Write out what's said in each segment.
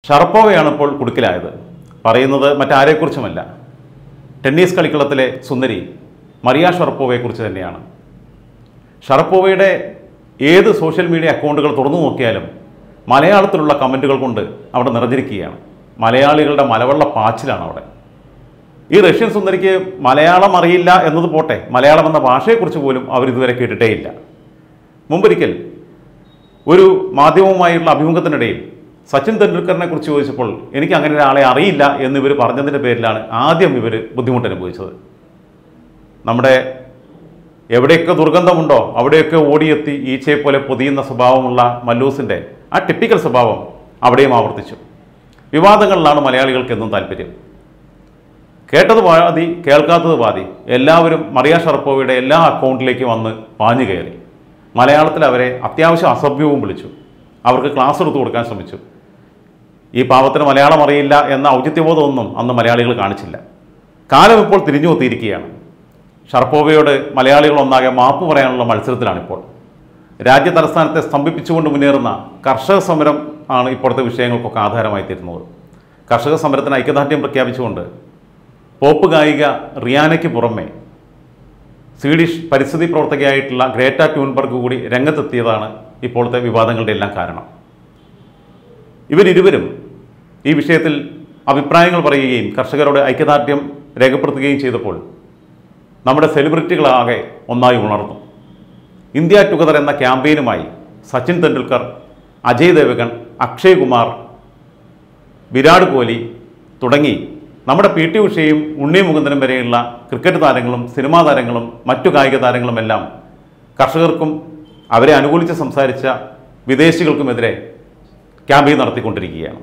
ഷറപ്പോവയാണ് ഇപ്പോൾ കുടുക്കിലായത് പറയുന്നത് മറ്റാരെക്കുറിച്ചുമല്ല ടെന്നീസ് കളിക്കളത്തിലെ സുന്ദരി മറിയ ഷറപ്പോവയെക്കുറിച്ച് തന്നെയാണ് ഷറപ്പോവയുടെ ഏത് സോഷ്യൽ മീഡിയ അക്കൗണ്ടുകൾ തുറന്നു നോക്കിയാലും മലയാളത്തിലുള്ള കമൻറ്റുകൾ കൊണ്ട് അവിടെ നിറഞ്ഞിരിക്കുകയാണ് മലയാളികളുടെ മലവെള്ള പാച്ചിലാണ് അവിടെ ഈ റഷ്യൻ സുന്ദരിക്ക് മലയാളം അറിയില്ല എന്നത് പോട്ടെ മലയാളം എന്ന ഭാഷയെക്കുറിച്ച് പോലും അവർ ഇതുവരെ കേട്ടിട്ടേയില്ല മുമ്പൊരിക്കൽ ഒരു മാധ്യമവുമായുള്ള അഭിമുഖത്തിനിടയിൽ സച്ചിൻ തെണ്ടുൽക്കറിനെ കുറിച്ച് ചോദിച്ചപ്പോൾ എനിക്ക് അങ്ങനെ ഒരാളെ അറിയില്ല എന്ന് ഇവർ പറഞ്ഞതിൻ്റെ പേരിലാണ് ആദ്യം ഇവർ ബുദ്ധിമുട്ട് അനുഭവിച്ചത് നമ്മുടെ എവിടെയൊക്കെ ദുർഗന്ധമുണ്ടോ അവിടെയൊക്കെ ഓടിയെത്തി ഈച്ചയെ പോലെ പൊതിയുന്ന സ്വഭാവമുള്ള മല്ലൂസിൻ്റെ ആ ടിപ്പിക്കൽ സ്വഭാവം അവിടെയും ആവർത്തിച്ചു വിവാദങ്ങളിലാണ് മലയാളികൾക്ക് എന്നും താല്പര്യം കേട്ടത് പാതി കേൾക്കാത്തത് പാതി എല്ലാവരും മറിയ ഷർപ്പോവയുടെ എല്ലാ അക്കൗണ്ടിലേക്ക് വന്ന് പാഞ്ഞു കയറി മലയാളത്തിൽ അവരെ അത്യാവശ്യം അസഭ്യവും വിളിച്ചു അവർക്ക് ക്ലാസ് എടുത്തു കൊടുക്കാൻ ശ്രമിച്ചു ഈ പാവത്തിന് മലയാളം അറിയില്ല എന്ന ഔചിത്യബോധമൊന്നും അന്ന് മലയാളികൾ കാണിച്ചില്ല കാലം ഇപ്പോൾ തിരിഞ്ഞു കൊത്തിയിരിക്കുകയാണ് ഷർപ്പോവയോട് മലയാളികൾ ഒന്നാകെ മാപ്പ് പറയാനുള്ള മത്സരത്തിലാണിപ്പോൾ രാജ്യ തലസ്ഥാനത്തെ സ്തംഭിപ്പിച്ചുകൊണ്ട് മുന്നേറുന്ന കർഷക സമരം ആണ് ഇപ്പോഴത്തെ വിഷയങ്ങൾക്കൊക്കെ ആധാരമായി തീരുന്നത് കർഷക സമരത്തിന് ഐക്യദാർഢ്യം പ്രഖ്യാപിച്ചുകൊണ്ട് പോപ്പ് ഗായിക റിയാനയ്ക്ക് പുറമെ സ്വീഡിഷ് പരിസ്ഥിതി പ്രവർത്തകയായിട്ടുള്ള ഗ്രേറ്റ ട്യൂൺബർഗ് കൂടി രംഗത്തെത്തിയതാണ് ഇപ്പോഴത്തെ വിവാദങ്ങളുടെ എല്ലാം കാരണം ഇവരിരുവരും ഈ വിഷയത്തിൽ അഭിപ്രായങ്ങൾ പറയുകയും കർഷകരോട് ഐക്യദാർഢ്യം രേഖപ്പെടുത്തുകയും ചെയ്തപ്പോൾ നമ്മുടെ സെലിബ്രിറ്റികളാകെ ഒന്നായി ഉണർന്നു ഇന്ത്യ ടുഗദർ എന്ന ക്യാമ്പയിനുമായി സച്ചിൻ തെണ്ടുൽക്കർ അജയ് ദേവഗൺ അക്ഷയ് കുമാർ വിരാട് കോഹ്ലി തുടങ്ങി നമ്മുടെ പി ടി ഉഷയും ഉണ്ണി മുകുന്ദനും വരെയുള്ള ക്രിക്കറ്റ് താരങ്ങളും സിനിമാ താരങ്ങളും മറ്റു കായിക താരങ്ങളുമെല്ലാം കർഷകർക്കും അവരെ അനുകൂലിച്ച് സംസാരിച്ച വിദേശികൾക്കുമെതിരെ ക്യാമ്പയിൻ നടത്തിക്കൊണ്ടിരിക്കുകയാണ്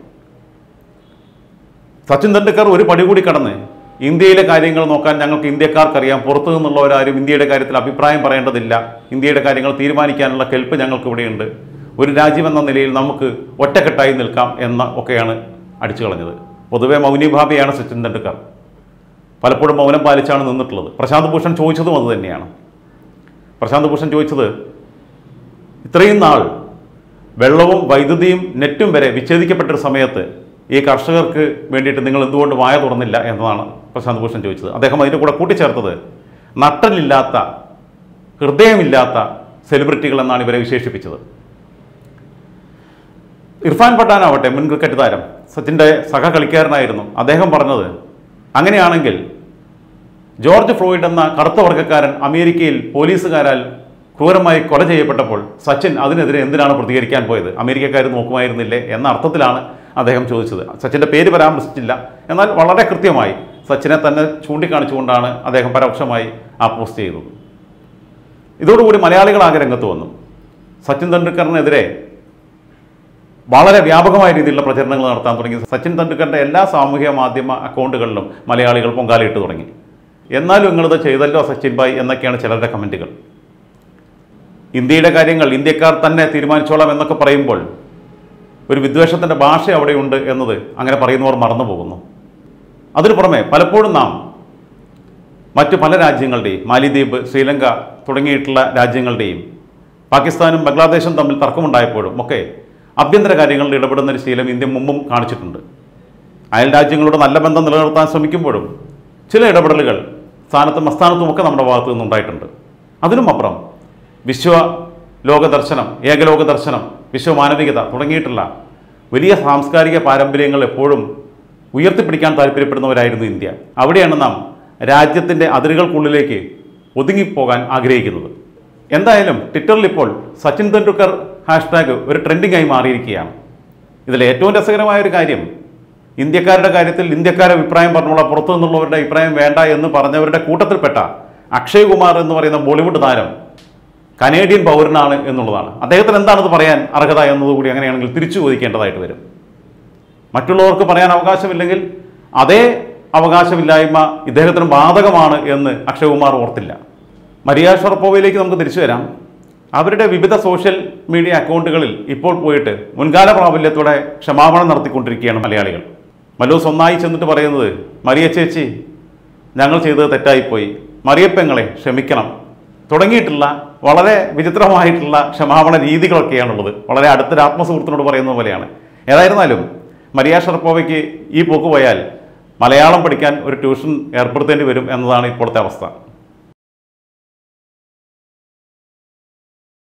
സച്ചിൻ തെണ്ടുൽക്കർ ഒരു പടി കൂടി കടന്ന് ഇന്ത്യയിലെ കാര്യങ്ങൾ നോക്കാൻ ഞങ്ങൾക്ക് ഇന്ത്യക്കാർക്കറിയാം പുറത്തു നിന്നുള്ളവരാരും ഇന്ത്യയുടെ കാര്യത്തിൽ അഭിപ്രായം പറയേണ്ടതില്ല ഇന്ത്യയുടെ കാര്യങ്ങൾ തീരുമാനിക്കാനുള്ള കെൽപ്പ് ഞങ്ങൾക്ക് ഇവിടെയുണ്ട് ഒരു രാജ്യമെന്ന നിലയിൽ നമുക്ക് ഒറ്റക്കെട്ടായി നിൽക്കാം എന്ന ഒക്കെയാണ് അടിച്ചു കളഞ്ഞത് പൊതുവെ മൗനിഭാവിയാണ് സച്ചിൻ തെണ്ടുൽക്കർ പലപ്പോഴും മൗനം പാലിച്ചാണ് നിന്നിട്ടുള്ളത് പ്രശാന്ത് ഭൂഷൺ ചോദിച്ചതും അത് തന്നെയാണ് പ്രശാന്ത് ഭൂഷൺ ചോദിച്ചത് ഇത്രയും നാൾ വെള്ളവും വൈദ്യുതിയും നെറ്റും വരെ വിച്ഛേദിക്കപ്പെട്ടൊരു സമയത്ത് ഈ കർഷകർക്ക് വേണ്ടിയിട്ട് നിങ്ങൾ എന്തുകൊണ്ട് വായ തുറന്നില്ല എന്നതാണ് പ്രശാന്ത് ഭൂഷൺ ചോദിച്ചത് അദ്ദേഹം അതിൻ്റെ കൂടെ കൂട്ടിച്ചേർത്തത് നട്ടലില്ലാത്ത ഹൃദയമില്ലാത്ത സെലിബ്രിറ്റികൾ എന്നാണ് ഇവരെ വിശേഷിപ്പിച്ചത് ഇർഫാൻ പഠാനാവട്ടെ മുൻ ക്രിക്കറ്റ് താരം സച്ചിൻ്റെ സഹ കളിക്കാരനായിരുന്നു അദ്ദേഹം പറഞ്ഞത് അങ്ങനെയാണെങ്കിൽ ജോർജ് ഫ്ലോയിഡ് എന്ന കറുത്ത വർഗ്ഗക്കാരൻ അമേരിക്കയിൽ പോലീസുകാരാൽ ക്രൂരമായി കൊല ചെയ്യപ്പെട്ടപ്പോൾ സച്ചിൻ അതിനെതിരെ എന്തിനാണ് പ്രതികരിക്കാൻ പോയത് അമേരിക്കക്കാർ നോക്കുമായിരുന്നില്ലേ എന്ന അർത്ഥത്തിലാണ് അദ്ദേഹം ചോദിച്ചത് സച്ചിൻ്റെ പേര് പരാമർശിച്ചില്ല എന്നാൽ വളരെ കൃത്യമായി സച്ചിനെ തന്നെ ചൂണ്ടിക്കാണിച്ചുകൊണ്ടാണ് അദ്ദേഹം പരോക്ഷമായി ആ പോസ്റ്റ് ചെയ്തത് ഇതോടുകൂടി മലയാളികളാകെ രംഗത്ത് വന്നു സച്ചിൻ തെണ്ടുൽക്കറിനെതിരെ വളരെ വ്യാപകമായ രീതിയിലുള്ള പ്രചരണങ്ങൾ നടത്താൻ തുടങ്ങി സച്ചിൻ തെണ്ടുൽക്കറിൻ്റെ എല്ലാ സാമൂഹിക മാധ്യമ അക്കൗണ്ടുകളിലും മലയാളികൾ പൊങ്കാലയിട്ട് തുടങ്ങി എന്നാലും നിങ്ങളിത് ചെയ്തല്ലോ സച്ചിൻ ഭായ് എന്നൊക്കെയാണ് ചിലരുടെ കമൻറ്റുകൾ ഇന്ത്യയുടെ കാര്യങ്ങൾ ഇന്ത്യക്കാർ തന്നെ തീരുമാനിച്ചോളാം എന്നൊക്കെ പറയുമ്പോൾ ഒരു വിദ്വേഷത്തിൻ്റെ ഭാഷ അവിടെയുണ്ട് എന്നത് അങ്ങനെ പറയുന്നവർ മറന്നു പോകുന്നു അതിനു പുറമെ പലപ്പോഴും നാം മറ്റു പല രാജ്യങ്ങളുടെയും മാലിദ്വീപ് ശ്രീലങ്ക തുടങ്ങിയിട്ടുള്ള രാജ്യങ്ങളുടെയും പാകിസ്ഥാനും ബംഗ്ലാദേശും തമ്മിൽ തർക്കമുണ്ടായപ്പോഴും ഒക്കെ ആഭ്യന്തര കാര്യങ്ങളിൽ ഇടപെടുന്ന ഒരു ശീലം ഇന്ത്യ മുമ്പും കാണിച്ചിട്ടുണ്ട് അയൽ രാജ്യങ്ങളോട് നല്ല ബന്ധം നിലനിർത്താൻ ശ്രമിക്കുമ്പോഴും ചില ഇടപെടലുകൾ സ്ഥാനത്തും അസ്ഥാനത്തുമൊക്കെ നമ്മുടെ ഭാഗത്തു നിന്നുണ്ടായിട്ടുണ്ട് അതിനും അപ്പുറം വിശ്വ ലോക ദർശനം ഏകലോക ദർശനം വിശ്വമാനവികത തുടങ്ങിയിട്ടുള്ള വലിയ സാംസ്കാരിക പാരമ്പര്യങ്ങൾ എപ്പോഴും ഉയർത്തിപ്പിടിക്കാൻ താല്പര്യപ്പെടുന്നവരായിരുന്നു ഇന്ത്യ അവിടെയാണ് നാം രാജ്യത്തിൻ്റെ അതിരുകൾക്കുള്ളിലേക്ക് ഒതുങ്ങിപ്പോകാൻ ആഗ്രഹിക്കുന്നത് എന്തായാലും ട്വിറ്ററിൽ ഇപ്പോൾ സച്ചിൻ തെണ്ടുൽക്കർ ഹാഷ്ടാഗ് ഒരു ട്രെൻഡിംഗ് ആയി മാറിയിരിക്കുകയാണ് ഇതിൽ ഏറ്റവും രസകരമായ ഒരു കാര്യം ഇന്ത്യക്കാരുടെ കാര്യത്തിൽ ഇന്ത്യക്കാരുടെ അഭിപ്രായം പറഞ്ഞോളാം പുറത്തു നിന്നുള്ളവരുടെ അഭിപ്രായം വേണ്ട എന്ന് പറഞ്ഞവരുടെ കൂട്ടത്തിൽപ്പെട്ട അക്ഷയ് കുമാർ എന്ന് പറയുന്ന ബോളിവുഡ് താരം കനേഡിയൻ പൗരനാണ് എന്നുള്ളതാണ് അദ്ദേഹത്തിന് എന്താണത് പറയാൻ അർഹത എന്നതുകൂടി അങ്ങനെയാണെങ്കിൽ തിരിച്ചു ചോദിക്കേണ്ടതായിട്ട് വരും മറ്റുള്ളവർക്ക് പറയാൻ അവകാശമില്ലെങ്കിൽ അതേ അവകാശമില്ലായ്മ ഇദ്ദേഹത്തിന് ബാധകമാണ് എന്ന് അക്ഷയകുമാർ ഓർത്തില്ല മരിയ ഷറപ്പോവയിലേക്ക് നമുക്ക് തിരിച്ചു വരാം അവരുടെ വിവിധ സോഷ്യൽ മീഡിയ അക്കൗണ്ടുകളിൽ ഇപ്പോൾ പോയിട്ട് മുൻകാല പ്രാബല്യത്തോടെ ക്ഷമാപണം നടത്തിക്കൊണ്ടിരിക്കുകയാണ് മലയാളികൾ മല്ലൂസ് ഒന്നായി ചെന്നിട്ട് പറയുന്നത് മരിയ ചേച്ചി ഞങ്ങൾ ചെയ്തത് തെറ്റായിപ്പോയി മറിയപ്പെങ്ങളെ ക്ഷമിക്കണം തുടങ്ങിയിട്ടുള്ള വളരെ വിചിത്രമായിട്ടുള്ള ക്ഷമാപണ രീതികളൊക്കെയാണുള്ളത് വളരെ അടുത്തൊരു ആത്മസുഹൃത്തിനോട് പറയുന്നത് പോലെയാണ് ഏതായിരുന്നാലും മരിയ ഷറപ്പോവയ്ക്ക് ഈ പോക്ക് പോയാൽ മലയാളം പഠിക്കാൻ ഒരു ട്യൂഷൻ ഏർപ്പെടുത്തേണ്ടി വരും എന്നതാണ് ഇപ്പോഴത്തെ അവസ്ഥ